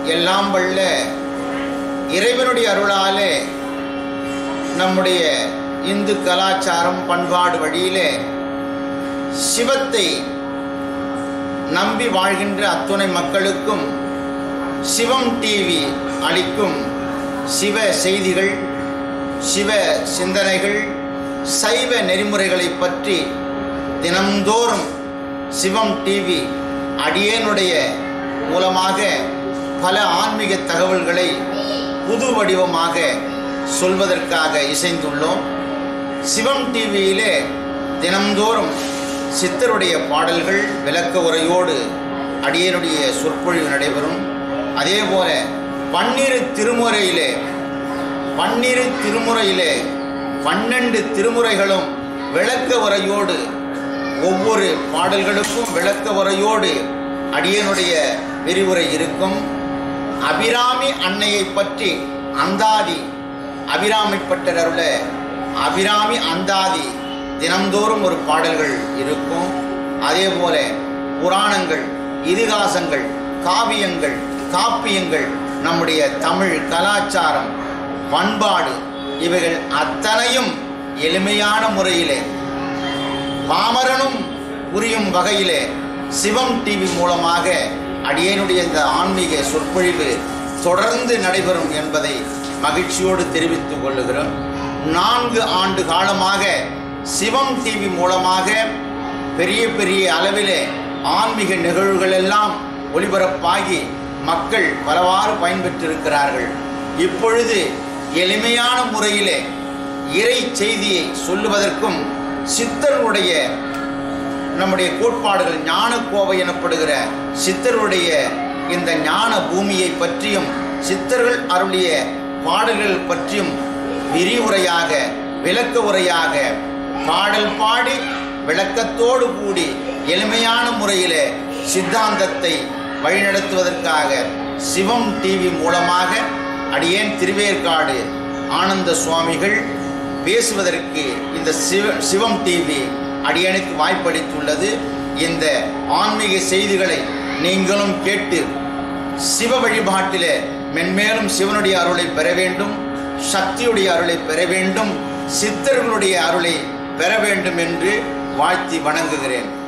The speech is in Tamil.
எல்லாம் வல்ல இறைவனுடைய அருளாலே நம்முடைய இந்து கலாச்சாரம் பண்பாடு வழியிலே சிவத்தை நம்பி வாழ்கின்ற அத்துணை மக்களுக்கும் சிவம் டிவி அளிக்கும் சிவ செய்திகள் சிவ சிந்தனைகள் சைவ நெறிமுறைகளை பற்றி தினம்தோறும் சிவம் டிவி அடியேனுடைய மூலமாக பல ஆன்மீக தகவல்களை புது வடிவமாக சொல்வதற்காக இசைந்துள்ளோம் சிவம் டிவியிலே தினம்தோறும் சித்தருடைய பாடல்கள் விளக்க உரையோடு அடியனுடைய சொற்பொழிவு நடைபெறும் அதே போல பன்னிரு திருமுறையிலே பன்னிரு திருமுறையிலே பன்னெண்டு திருமுறைகளும் விளக்க உரையோடு ஒவ்வொரு பாடல்களுக்கும் விளக்க உரையோடு அடியனுடைய விரிவுரை இருக்கும் அபிராமி அன்னையை பற்றி அந்தாதி அபிராமிப்பட்டர் அருள அபிராமி அந்தாதி தினம்தோறும் ஒரு பாடல்கள் இருக்கும் அதே போல புராணங்கள் இதிகாசங்கள் காவியங்கள் காப்பியங்கள் நம்முடைய தமிழ் கலாச்சாரம் பண்பாடு இவைகள் அத்தனையும் எளிமையான முறையிலே பாமரனும் புரியும் வகையிலே சிவம் டிவி மூலமாக அடியேனுடைய இந்த ஆன்மீக சொற்பொழிவு தொடர்ந்து நடைபெறும் என்பதை மகிழ்ச்சியோடு தெரிவித்துக் கொள்ளுகிறோம் நான்கு ஆண்டு காலமாக சிவம் டிவி மூலமாக பெரிய பெரிய அளவிலே ஆன்மீக நிகழ்வுகள் எல்லாம் ஒளிபரப்பாகி மக்கள் பலவாறு பயன்பெற்றிருக்கிறார்கள் இப்பொழுது எளிமையான முறையிலே இறை செய்தியை சொல்லுவதற்கும் சித்தர்களுடைய நம்முடைய கோட்பாடுகள் ஞான கோவை எனப்படுகிற சித்தருடைய இந்த ஞான பூமியை பற்றியும் சித்தர்கள் அருளிய பாடல்கள் பற்றியும் விரிவுரையாக விளக்க உரையாக பாடல் பாடி விளக்கத்தோடு கூடி எளிமையான முறையிலே சித்தாந்தத்தை வழிநடத்துவதற்காக சிவம் டிவி மூலமாக அடியேன் திருவேற்காடு ஆனந்த சுவாமிகள் பேசுவதற்கு இந்த சிவ சிவம் டிவி அடியனுக்கு வாய்ப்பளித்துள்ளது இந்த ஆன்மீக செய்திகளை நீங்களும் கேட்டு சிவ வழிபாட்டிலே மென்மேலும் சிவனுடைய அருளை பெற வேண்டும் சக்தியுடைய அருளை பெற வேண்டும் சித்தர்களுடைய அருளை பெற வேண்டும் என்று வாழ்த்தி வணங்குகிறேன்